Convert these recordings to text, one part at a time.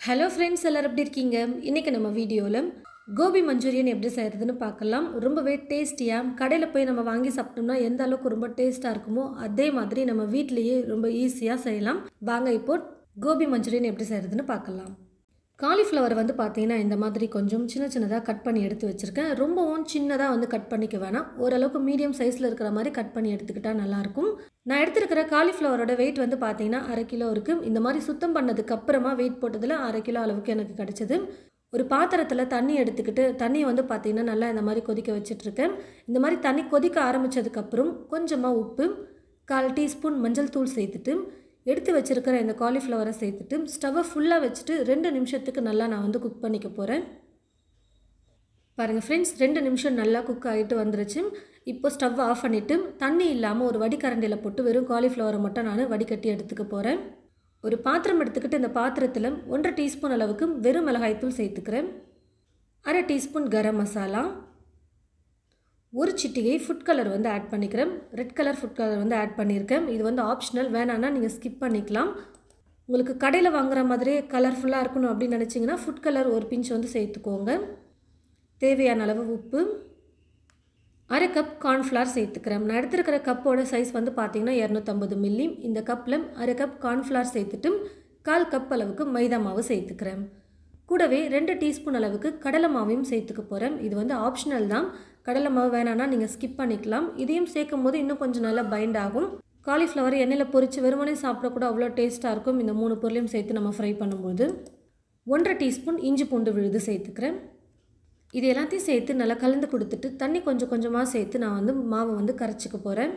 hello friends எல்லோரும் எப்படி இருக்கீங்க இன்றைக்கி நம்ம வீடியோவில் கோபி மஞ்சூரியன் எப்படி செய்கிறதுன்னு பார்க்கலாம் ரொம்பவே டேஸ்டியாக கடையில் போய் நம்ம வாங்கி சாப்பிட்டோம்னா எந்த அளவுக்கு ரொம்ப டேஸ்ட்டாக இருக்குமோ அதே மாதிரி நம்ம வீட்லேயே ரொம்ப ஈஸியாக செய்யலாம் வாங்க இப்போ கோபி மஞ்சூரியன் எப்படி செய்கிறதுன்னு பார்க்கலாம் காலிஃப்ளவர் வந்து பார்த்தீங்கன்னா இந்த மாதிரி கொஞ்சம் சின்ன சின்னதாக கட் பண்ணி எடுத்து வச்சுருக்கேன் ரொம்பவும் சின்னதாக வந்து கட் பண்ணிக்க வேணாம் ஓரளவுக்கு மீடியம் சைஸில் இருக்கிற மாதிரி கட் பண்ணி எடுத்துக்கிட்டால் நல்லாயிருக்கும் நான் எடுத்துருக்கிற காலிஃப்ளவரோட வெயிட் வந்து பார்த்தீங்கன்னா அரை கிலோ இருக்குது இந்த மாதிரி சுத்தம் பண்ணதுக்கு அப்புறமா வெயிட் போட்டதில் அரை கிலோ அளவுக்கு எனக்கு கிடச்சிது ஒரு பாத்திரத்தில் தண்ணி எடுத்துக்கிட்டு தண்ணியை வந்து பார்த்தீங்கன்னா நல்லா இந்த மாதிரி கொதிக்க வச்சிட்ருக்கேன் இந்த மாதிரி தண்ணி கொதிக்க ஆரம்பித்ததுக்கப்புறம் கொஞ்சமாக உப்பு கால் டீஸ்பூன் மஞ்சள் தூள் சேர்த்துட்டு எடுத்து வச்சுருக்கிற இந்த காலிஃப்ளவரை சேர்த்துட்டு ஸ்டவ்வை ஃபுல்லாக வச்சுட்டு ரெண்டு நிமிஷத்துக்கு நல்லா நான் வந்து குக் பண்ணிக்க போகிறேன் பாருங்கள் ஃப்ரெண்ட்ஸ் ரெண்டு நிமிஷம் நல்லா குக் ஆகிட்டு வந்துருச்சு இப்போ ஸ்டவ் ஆஃப் பண்ணிவிட்டு தண்ணி இல்லாமல் ஒரு வடிகரண்டியில் போட்டு வெறும் காலிஃப்ளவரை மட்டும் நான் வடிகட்டி எடுத்துக்க போகிறேன் ஒரு பாத்திரம் எடுத்துக்கிட்டு இந்த பாத்திரத்தில் ஒன்றரை டீஸ்பூன் அளவுக்கு வெறும் மிளகாய்த்தூள் சேர்த்துக்கிறேன் அரை டீஸ்பூன் கரம் மசாலா ஒரு சிட்டிகை ஃபுட் கலர் வந்து ஆட் பண்ணிக்கிறேன் ரெட் கலர் ஃபுட் கலர் வந்து ஆட் பண்ணியிருக்கேன் இது வந்து ஆப்ஷனல் வேணான்னா நீங்கள் ஸ்கிப் பண்ணிக்கலாம் உங்களுக்கு கடையில் வாங்குற மாதிரியே கலர்ஃபுல்லாக இருக்கணும் அப்படின்னு நினச்சிங்கன்னா ஃபுட் கலர் ஒரு பிஞ்ச் வந்து சேர்த்துக்கோங்க தேவையான அளவு உப்பு அரை கப் கார்ன்ஃப்ளவர் சேர்த்துக்கிறேன் நான் எடுத்துருக்கிற கப்போட சைஸ் வந்து பார்த்திங்கன்னா இரநூத்தம்பது மில்லி இந்த கப்பில் அரை கப் கார்ன்ஃப்ளவர் சேர்த்துட்டு கால் கப் அளவுக்கு மைதா மாவு சேர்த்துக்கிறேன் கூடவே ரெண்டு டீஸ்பூன் அளவுக்கு கடலை மாவையும் சேர்த்துக்க போகிறேன் இது வந்து ஆப்ஷனல் தான் கடலை மாவு வேணான்னா நீங்கள் ஸ்கிப் பண்ணிக்கலாம் இதையும் சேர்க்கும் போது இன்னும் கொஞ்சம் நல்லா பைண்ட் ஆகும் காலிஃப்ளவர் எண்ணெயில் பொரித்து வெறுமனே சாப்பிட கூட அவ்வளோ டேஸ்ட்டாக இருக்கும் இந்த மூணு பொருளையும் சேர்த்து நம்ம ஃப்ரை பண்ணும்போது ஒன்றரை டீஸ்பூன் இஞ்சி பூண்டு விழுது சேர்த்துக்கிறேன் இது எல்லாத்தையும் சேர்த்து நல்லா கலந்து கொடுத்துட்டு தண்ணி கொஞ்சம் கொஞ்சமாக சேர்த்து நான் வந்து மாவை வந்து கரைச்சிக்க போகிறேன்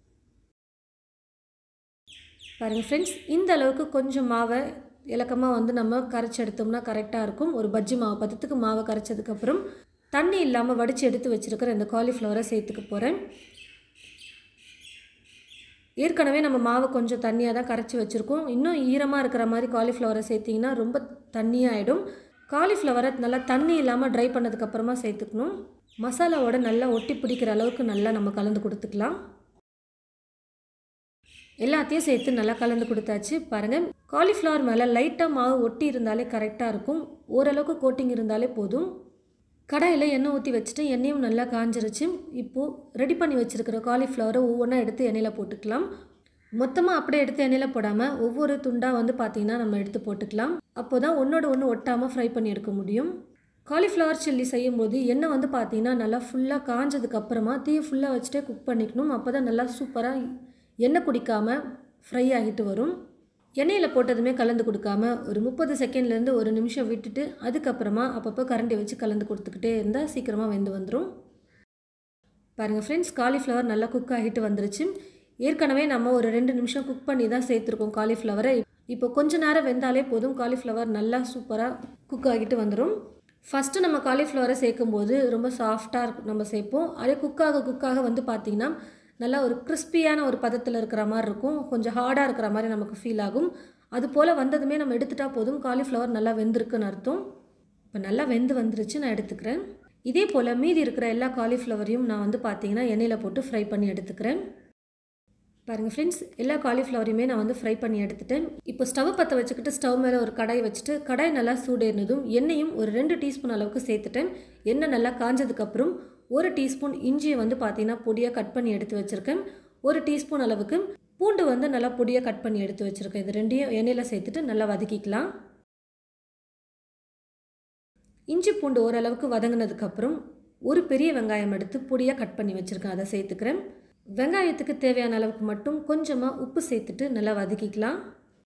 பாருங்கள் ஃப்ரெண்ட்ஸ் இந்த அளவுக்கு கொஞ்சம் மாவை இலக்கமாக வந்து நம்ம கரைச்சி எடுத்தோம்னா கரெக்டாக இருக்கும் ஒரு பஜ்ஜி மாவு பதத்துக்கு மாவை கரைச்சதுக்கப்புறம் தண்ணி இல்லாமல் வடித்து எடுத்து வச்சுருக்கிற இந்த காலிஃப்ளவரை சேர்த்துக்க போகிறேன் ஏற்கனவே நம்ம மாவை கொஞ்சம் தண்ணியாக தான் கரைச்சி வச்சுருக்கோம் இன்னும் ஈரமாக இருக்கிற மாதிரி காலிஃப்ளவரை சேர்த்திங்கன்னா ரொம்ப தண்ணியாகிடும் காலிஃப்ளவரை நல்லா தண்ணி இல்லாமல் ட்ரை பண்ணதுக்கப்புறமா சேர்த்துக்கணும் மசாலாவோட நல்லா ஒட்டி பிடிக்கிற அளவுக்கு நல்லா நம்ம கலந்து கொடுத்துக்கலாம் எல்லாத்தையும் சேர்த்து நல்லா கலந்து கொடுத்தாச்சு பாருங்கள் காலிஃப்ளவர் மேலே லைட்டாக மாவு ஒட்டி இருந்தாலே கரெக்டாக இருக்கும் ஓரளவுக்கு கோட்டிங் இருந்தாலே போதும் கடாயில் எண்ணெய் ஊற்றி வச்சுட்டு எண்ணெயும் நல்லா காஞ்சிருச்சு இப்போது ரெடி பண்ணி வச்சுருக்கிற காலிஃப்ளவரை ஒவ்வொன்றா எடுத்து எண்ணெயில் போட்டுக்கலாம் மொத்தமாக அப்படியே எடுத்து எண்ணெயில் போடாமல் ஒவ்வொரு துண்டாக வந்து பார்த்திங்கன்னா நம்ம எடுத்து போட்டுக்கலாம் அப்போ தான் ஒன்றோட ஒன்று ஒட்டாமல் ஃப்ரை பண்ணி எடுக்க முடியும் காலிஃப்ளவர் சில்லி செய்யும்போது எண்ணெய் வந்து பார்த்திங்கன்னா நல்லா ஃபுல்லாக காஞ்சதுக்கப்புறமா தீயை ஃபுல்லாக வச்சுட்டே குக் பண்ணிக்கணும் அப்போ தான் நல்லா சூப்பராக எண்ணெய் குடிக்காமல் ஃப்ரை ஆகிட்டு வரும் எண்ணெயில் போட்டதுமே கலந்து கொடுக்காம ஒரு முப்பது செகண்ட்லேருந்து ஒரு நிமிஷம் விட்டுட்டு அதுக்கப்புறமா அப்பப்போ கரண்டி வச்சு கலந்து கொடுத்துக்கிட்டே இருந்தால் சீக்கிரமாக வெந்து வந்துடும் பாருங்கள் ஃப்ரெண்ட்ஸ் காலிஃப்ளவர் நல்லா குக் ஆகிட்டு வந்துருச்சு ஏற்கனவே நம்ம ஒரு ரெண்டு நிமிஷம் குக் பண்ணி தான் சேர்த்துருக்கோம் காலிஃப்ளவரை இப்போ கொஞ்ச நேரம் வெந்தாலே போதும் காலிஃப்ளவர் நல்லா சூப்பராக குக் ஆகிட்டு வந்துடும் ஃபஸ்ட்டு நம்ம காலிஃப்ளவரை சேர்க்கும்போது ரொம்ப சாஃப்டாக நம்ம சேர்ப்போம் அதே குக்காக குக்காக வந்து பார்த்திங்கன்னா நல்லா ஒரு கிறிஸ்பியான ஒரு பதத்தில் இருக்கிற மாதிரி இருக்கும் கொஞ்சம் ஹார்டாக இருக்கிற மாதிரி நமக்கு ஃபீல் ஆகும் அது போல் வந்ததுமே நம்ம எடுத்துட்டா போதும் காலிஃப்ளவர் நல்லா வெந்திருக்குன்னு அர்த்தம் இப்போ நல்லா வெந்து வந்துருச்சு நான் எடுத்துக்கிறேன் இதே போல் மீதி இருக்கிற எல்லா காலிஃப்ளவரையும் நான் வந்து பார்த்தீங்கன்னா எண்ணெயில் போட்டு ஃப்ரை பண்ணி எடுத்துக்கிறேன் பாருங்கள் ஃப்ரெண்ட்ஸ் எல்லா காலிஃப்ளவரையுமே நான் வந்து ஃப்ரை பண்ணி எடுத்துட்டேன் இப்போ ஸ்டவ் பற்ற வச்சுக்கிட்டு ஸ்டவ் மேலே ஒரு கடாய் வச்சுட்டு கடாய் நல்லா சூடேறினதும் எண்ணெயும் ஒரு ரெண்டு டீஸ்பூன் அளவுக்கு சேர்த்துட்டேன் எண்ணெய் நல்லா காஞ்சதுக்கப்புறம் ஒரு டீஸ்பூன் இஞ்சியை வந்து பார்த்தீங்கன்னா பொடியாக கட் பண்ணி எடுத்து வச்சுருக்கேன் ஒரு டீஸ்பூன் அளவுக்கு பூண்டு வந்து நல்லா பொடியாக கட் பண்ணி எடுத்து வச்சுருக்கேன் இது ரெண்டையும் எண்ணெயில் சேர்த்துட்டு நல்லா வதக்கிக்கலாம் இஞ்சி பூண்டு ஓரளவுக்கு வதங்கினதுக்கப்புறம் ஒரு பெரிய வெங்காயம் எடுத்து பொடியாக கட் பண்ணி வச்சுருக்கேன் அதை சேர்த்துக்கிறேன் வெங்காயத்துக்கு தேவையான அளவுக்கு மட்டும் கொஞ்சமாக உப்பு சேர்த்துட்டு நல்லா வதக்கிக்கலாம்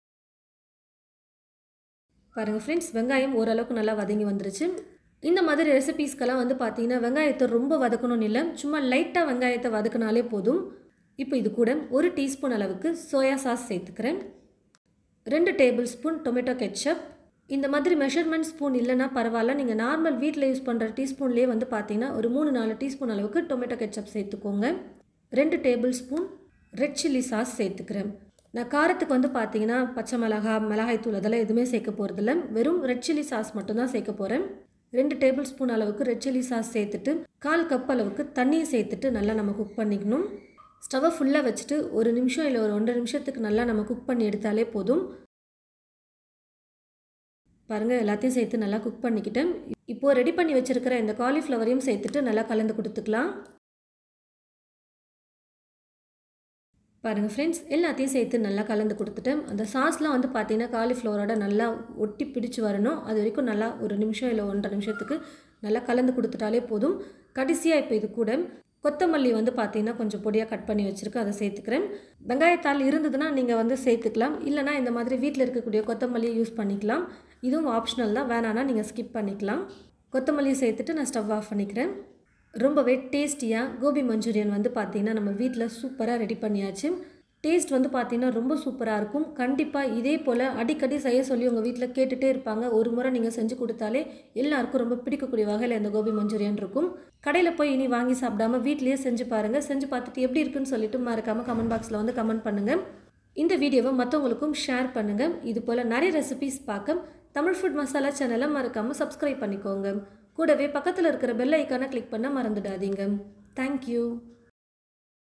பாருங்கள் ஃப்ரெண்ட்ஸ் வெங்காயம் ஓரளவுக்கு நல்லா வதங்கி வந்துருச்சு இந்த மாதிரி ரெசிபீஸ்க்கெல்லாம் வந்து பார்த்தீங்கன்னா வெங்காயத்தை ரொம்ப வதக்கணும்னு இல்லை சும்மா லைட்டாக வெங்காயத்தை வதக்கினாலே போதும் இப்போ இது கூட ஒரு டீஸ்பூன் அளவுக்கு சோயா சாஸ் சேர்த்துக்கிறேன் ரெண்டு டேபிள் ஸ்பூன் டொமேட்டோ கெச்சப் இந்த மாதிரி மெஷர்மெண்ட் ஸ்பூன் இல்லைனா பரவாயில்ல நீங்கள் நார்மல் வீட்டில் யூஸ் பண்ணுற டீஸ்பூன்லேயே வந்து பார்த்தீங்கன்னா ஒரு மூணு நாலு டீஸ்பூன் அளவுக்கு டொமேட்டோ கெச்சப் சேர்த்துக்கோங்க ரெண்டு tablespoon red chilli sauce சேர்த்துக்கிறேன் நான் காரத்துக்கு வந்து பார்த்தீங்கன்னா பச்சை மிளகா மிளகாய் தூள் அதெல்லாம் எதுவுமே சேர்க்க போகிறதில்ல வெறும் ரெட் சில்லி சாஸ் மட்டும்தான் சேர்க்க போகிறேன் ரெண்டு டேபிள் ஸ்பூன் அளவுக்கு ரெட் சில்லி சாஸ் சேர்த்துட்டு கால் கப் அளவுக்கு தண்ணியை சேர்த்துட்டு நல்லா நம்ம குக் பண்ணிக்கணும் ஸ்டவ்வை ஃபுல்லாக வச்சுட்டு ஒரு நிமிஷம் இல்லை ஒரு ஒன்றரை நிமிஷத்துக்கு நல்லா நம்ம குக் பண்ணி எடுத்தாலே போதும் பாருங்கள் எல்லாத்தையும் சேர்த்து நல்லா குக் பண்ணிக்கிட்டேன் இப்போது ரெடி பண்ணி வச்சுருக்கிற இந்த காலிஃப்ளவரையும் சேர்த்துட்டு நல்லா கலந்து கொடுத்துக்கலாம் பாருங்கள் ஃப்ரெண்ட்ஸ் எல்லாத்தையும் சேர்த்து நல்லா கலந்து கொடுத்துட்டேன் அந்த சாஸ்லாம் வந்து பார்த்தீங்கன்னா காலிஃப்ளவரோட நல்லா ஒட்டி பிடிச்சி வரணும் அது வரைக்கும் நல்லா ஒரு நிமிஷம் இல்லை ஒன்றரை நிமிஷத்துக்கு நல்லா கலந்து கொடுத்துட்டாலே போதும் கடைசியாக இப்போ இது கூட கொத்தமல்லி வந்து பார்த்தீங்கன்னா கொஞ்சம் பொடியாக கட் பண்ணி வச்சுருக்கேன் அதை சேர்த்துக்கிறேன் வெங்காயத்தாள் இருந்ததுன்னா நீங்கள் வந்து சேர்த்துக்கலாம் இல்லைனா இந்த மாதிரி வீட்டில் இருக்கக்கூடிய கொத்தமல்லியை யூஸ் பண்ணிக்கலாம் இதுவும் ஆப்ஷனல் தான் வேணான்னா நீங்கள் ஸ்கிப் பண்ணிக்கலாம் கொத்தமல்லியை சேர்த்துட்டு நான் ஸ்டவ் ஆஃப் பண்ணிக்கிறேன் ரொம்பவே டேஸ்டியாக கோபி மஞ்சூரியன் வந்து பார்த்திங்கன்னா நம்ம வீட்டில் சூப்பராக ரெடி பண்ணியாச்சு டேஸ்ட் வந்து பார்த்திங்கன்னா ரொம்ப சூப்பராக இருக்கும் கண்டிப்பாக இதே போல் அடிக்கடி செய்ய சொல்லி உங்கள் வீட்டில் கேட்டுகிட்டே இருப்பாங்க ஒரு முறை நீங்கள் செஞ்சு கொடுத்தாலே எல்லாருக்கும் ரொம்ப பிடிக்கக்கூடிய வகையில் இந்த கோபி மஞ்சூரியன் இருக்கும் கடையில் போய் இனி வாங்கி சாப்பிடாம வீட்லேயே செஞ்சு பாருங்கள் செஞ்சு பார்த்துட்டு எப்படி இருக்குன்னு சொல்லிட்டு மறக்காமல் கமெண்ட் பாக்ஸில் வந்து கமெண்ட் பண்ணுங்கள் இந்த வீடியோவை மற்றவங்களுக்கும் ஷேர் பண்ணுங்கள் இது போல் நிறைய ரெசிபிஸ் பார்க்க தமிழ் ஃபுட் மசாலா சேனலை மறக்காமல் சப்ஸ்கிரைப் பண்ணிக்கோங்க கூடவே பக்கத்தில் இருக்கிற பெல் ஐக்கானை கிளிக் பண்ண மறந்துடாதீங்க தேங்க்யூ